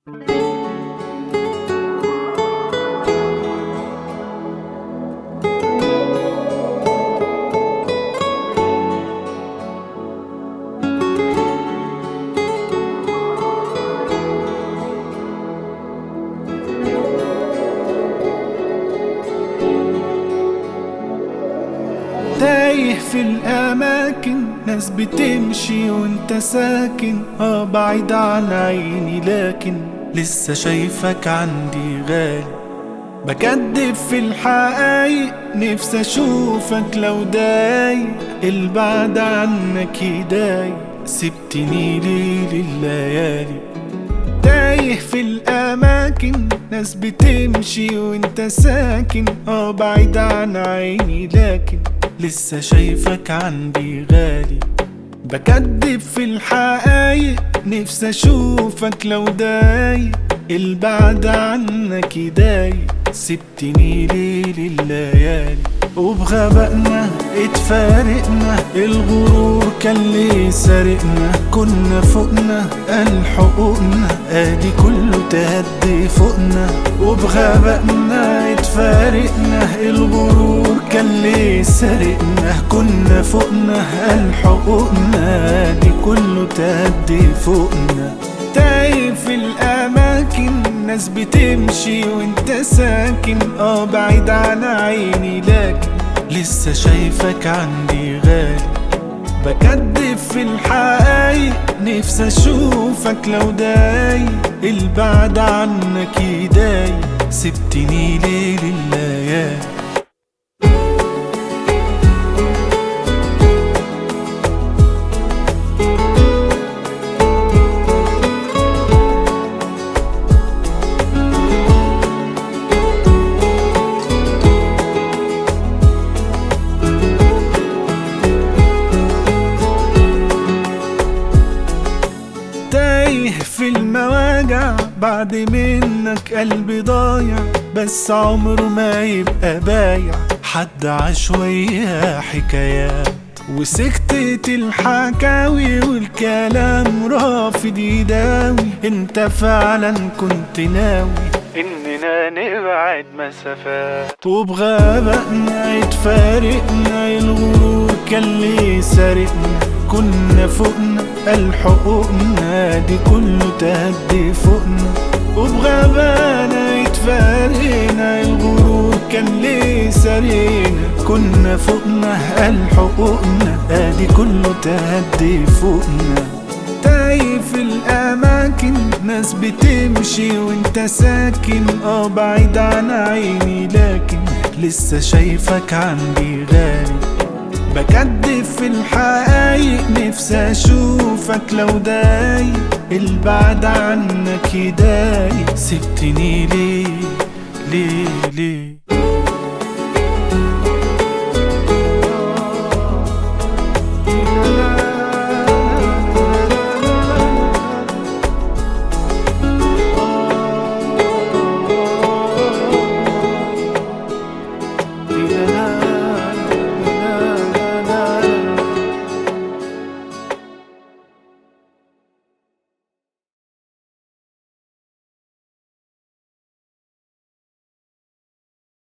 تايه في الأماكن ناس بتمشي وانت ساكن اه بعيد عن عيني لكن لسه شايفك عندي غالي بكدب في الحقايق نفسي اشوفك لو دايق البعد عنك يضايق سبتني ليل الليالي تايه في الأماكن ناس بتمشي وانت ساكن اه بعيد عن عيني لكن لسه شايفك عندي غالي بكدب في الحقايق نفسي اشوفك لو دايق البعد عنك يضايق سبتني ليل الليالي وبغبائنا اتفارقنا الغرور كان ليه سارقنا كنا فوقنا قال حقوقنا ادي كله تهدي فوقنا وبغبائنا اتفارقنا الغرور كان ليه سارقنا كنا فوقنا قال حقوقنا ادي كله تهدي فوقنا تايه في الأماكن ناس بتمشي وانت ساكن اه بعيد عن عيني لكن لسه شايفك عندي غالي بكدب في الحقايق نفسي اشوفك لو دايق البعد عنك يضايق سبتني ليل الليالي تايه في المواجع بعد منك قلبي ضايع بس عمره ما يبقى بايع حد عشوية حكايات وسكتة الحكاوي والكلام رافض يداوي انت فعلا كنت ناوي اننا نبعد مسافات وبغبائنا اتفارقنا الغرور كان ليه سارقنا كنا فوقنا قال حقوقنا دي كله تهدي فوقنا وبغبانا اتفارقنا الغرور كان ليه سارقنا كنا فوقنا قال حقوقنا ادي كله تهدي فوقنا تايه في الأماكن ناس بتمشي وانت ساكن اه بعيد عن عيني لكن لسه شايفك عندي غالي بكدب في الحقايق نفسي اشوفك لو دايق البعد عنك يضايق سبتني ليه ليه ليه